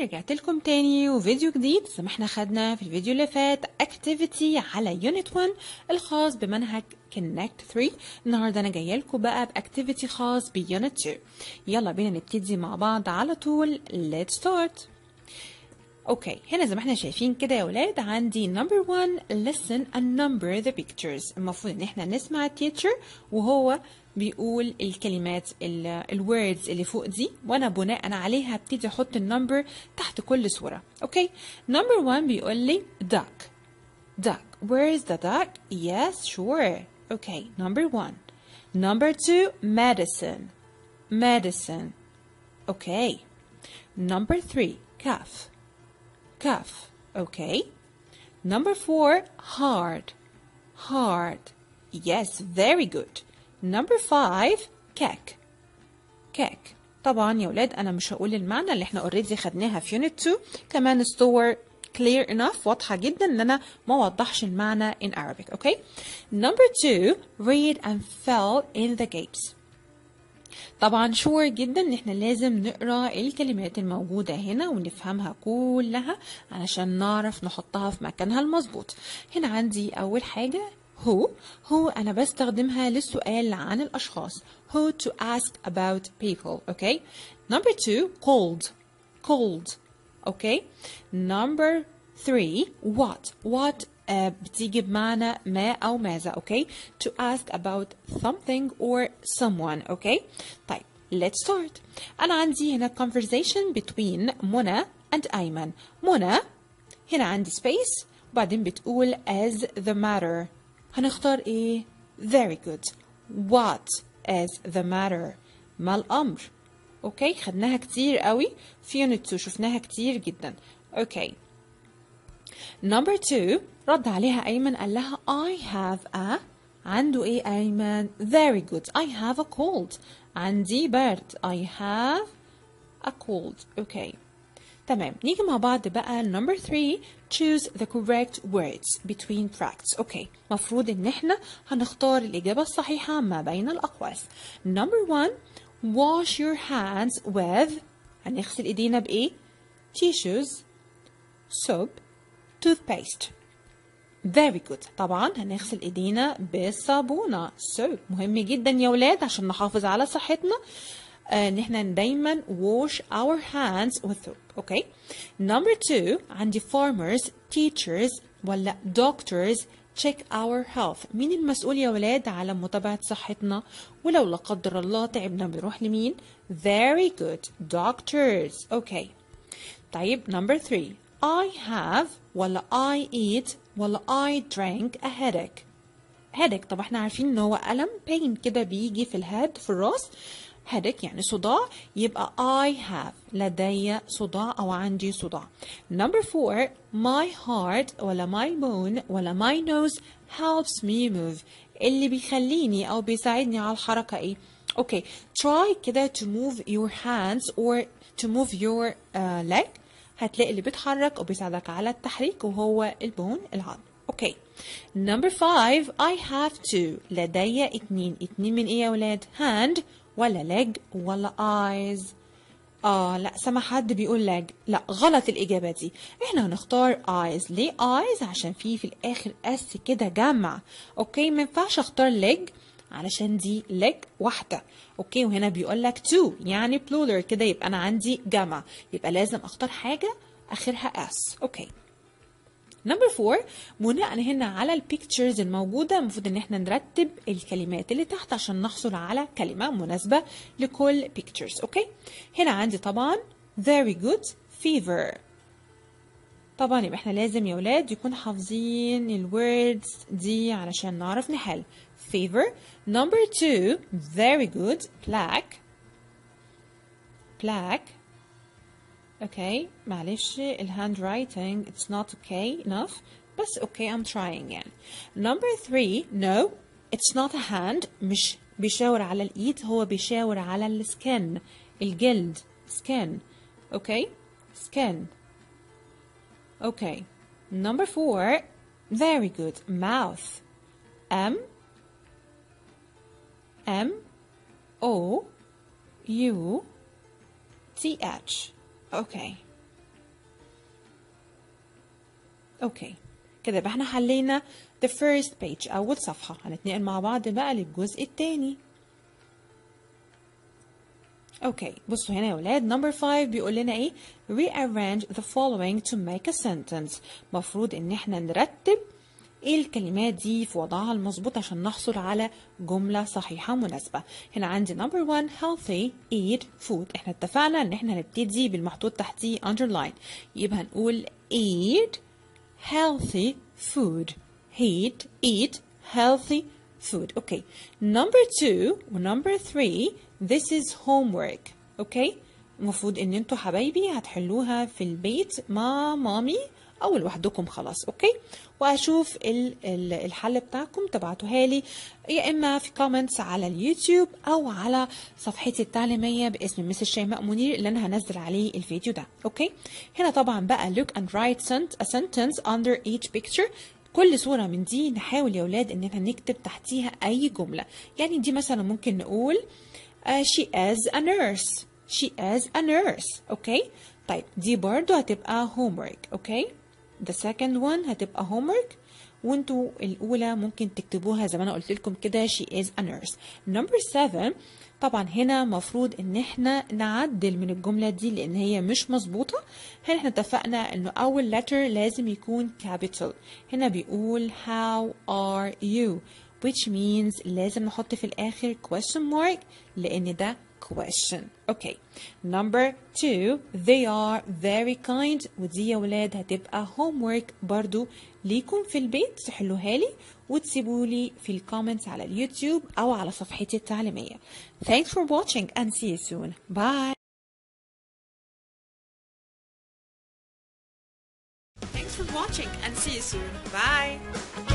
رجعت لكم تاني وفيديو جديد زي ما احنا خدنا في الفيديو اللي فات اكتيفيتي على يونت 1 الخاص بمنهج كونكت 3 النهارده انا جايه لكم بقى باكتيفيتي خاص بيونت 2 يلا بينا نبتدي مع بعض على طول let's start اوكي هنا زي ما احنا شايفين كده يا ولاد عندي number one listen and number the pictures المفروض ان احنا نسمع التيتشر وهو بيقول الكلمات الوردز اللي فوق دي وانا بناء عليها ابتدي احط النمبر تحت كل صوره اوكي نمبر 1 بيقول لي duck duck where is the duck yes sure okay number 1 number 2 medicine medicine okay number 3 calf calf okay number 4 hard hard yes very good number 5 كاك كاك طبعا يا ولاد انا مش هقول المعنى اللي احنا اوريدي خدناها في يونت 2 كمان الصور clear enough واضحة جدا ان انا ما وضحش المعنى in Arabic okay number 2 read and fell in the gaps طبعا شور جدا ان احنا لازم نقرا الكلمات الموجودة هنا ونفهمها كلها علشان نعرف نحطها في مكانها المظبوط هنا عندي اول حاجة who who أنا بستخدمها للسؤال عن الأشخاص who to ask about people okay number two cold cold okay number three what what uh, بتيجي بمعنى ما أو ماذا okay to ask about something or someone okay طيب let's start أنا عندي هنا conversation between منى and أيمن منى هنا عندي space وبعدين بتقول as the matter هنختار ايه very good what is the matter ما الامر اوكي خدناها كتير قوي في يونت 2 شفناها كتير جدا اوكي number 2 رد عليها ايمن قال لها I have a عنده ايه ايمن very good I have a cold عندي برد I have a cold اوكي تمام نيجي مع بعض بقى number 3 choose the correct words between brackets اوكي مفروض ان احنا هنختار الاجابه الصحيحه ما بين الاقواس number 1 wash your hands with هنغسل ايدينا بايه tissues soap toothpaste very good طبعا هنغسل ايدينا بالصابونه soap مهم جدا يا ولاد عشان نحافظ على صحتنا ان احنا دايما wash our hands with soap اوكي number two عندي farmers teachers ولا doctors check our health مين المسؤول يا ولاد على متابعة صحتنا ولو لا قدر الله تعبنا بنروح لمين very good doctors اوكي طيب number three I have ولا I eat ولا I drank a headache headache طب احنا عارفين ان هو ألم pain كده بيجي في الهيد في الراس headache يعني صداع يبقى I have لدي صداع أو عندي صداع number four my heart ولا my bone ولا my nose helps me move اللي بيخليني أو بيساعدني على الحركة إيه okay try كده to move your hands or to move your uh, leg هتلاقي اللي بيتحرك وبيساعدك على التحريك وهو البون العظم اوكي number five I have two لدي اتنين اتنين من ايه يا ولاد hand ولا leg ولا eyes اه لا سمع حد بيقول leg لا غلط الاجابه دي احنا هنختار eyes ليه eyes عشان في في الاخر اس كده جمع اوكي ما ينفعش اختار leg علشان دي leg واحده اوكي وهنا بيقول لك two يعني plural كده يبقى انا عندي جمع يبقى لازم اختار حاجه اخرها اس اوكي نمبر فور بناء هنا على البيكتشرز الموجودة المفروض ان احنا نرتب الكلمات اللي تحت عشان نحصل على كلمة مناسبة لكل pictures اوكي هنا عندي طبعا very good fever طبعا يبقى احنا لازم يا ولاد يكون حافظين الوردز دي علشان نعرف نحل fever number two very good black black okay معلش الهاند writing it's not okay enough بس okay I'm trying يعني number three no it's not a hand مش بيشاور على الإيد هو بيشاور على السكن الجلد skin okay skin okay number four very good mouth M M O U T H Okay. اوكي كده يبقى احنا حلينا the first page اول صفحة هنتنقل مع بعض بقى للجزء التاني اوكي بصوا هنا يا ولاد number 5 بيقول لنا ايه rearrange the following to make a sentence مفروض ان احنا نرتب ايه الكلمات دي في وضعها المظبوط عشان نحصل على جملة صحيحة مناسبة هنا عندي number one healthy eat food احنا اتفقنا ان احنا هنبتدي بالمحطوط تحتيه underline يبقى هنقول eat healthy food eat eat healthy food okay number two و number three this is homework okay المفروض ان انتوا حبايبي هتحلوها في البيت مع مامي او لوحدكم خلاص اوكي واشوف ال ال الحل بتاعكم تبعتوها لي يا اما في كومنتس على اليوتيوب او على صفحتي التعليميه باسم مس شيماء منير اللي انا هنزل عليه الفيديو ده اوكي هنا طبعا بقى look and write a sentence under each picture كل صورة من دي نحاول يا ولاد ان احنا نكتب تحتيها اي جملة يعني دي مثلا ممكن نقول uh, she is a nurse she is a nurse اوكي طيب دي برضو هتبقى homework اوكي the second one هتبقى homework وانتوا الأولى ممكن تكتبوها زي ما أنا قلت لكم كده she is a nurse number seven طبعا هنا مفروض ان احنا نعدل من الجملة دي لان هي مش مظبوطة هنا احنا اتفقنا انه اول letter لازم يكون capital هنا بيقول how are you which means لازم نحط في الاخر question mark لان ده question okay number two they are very kind ودي يا ولاد هتبقى homework برضو ليكم في البيت تحلوها لي وتسيبوا لي في الكومنتس على اليوتيوب او على صفحتي التعليمية thanks for watching and see you soon bye thanks for watching and see you soon bye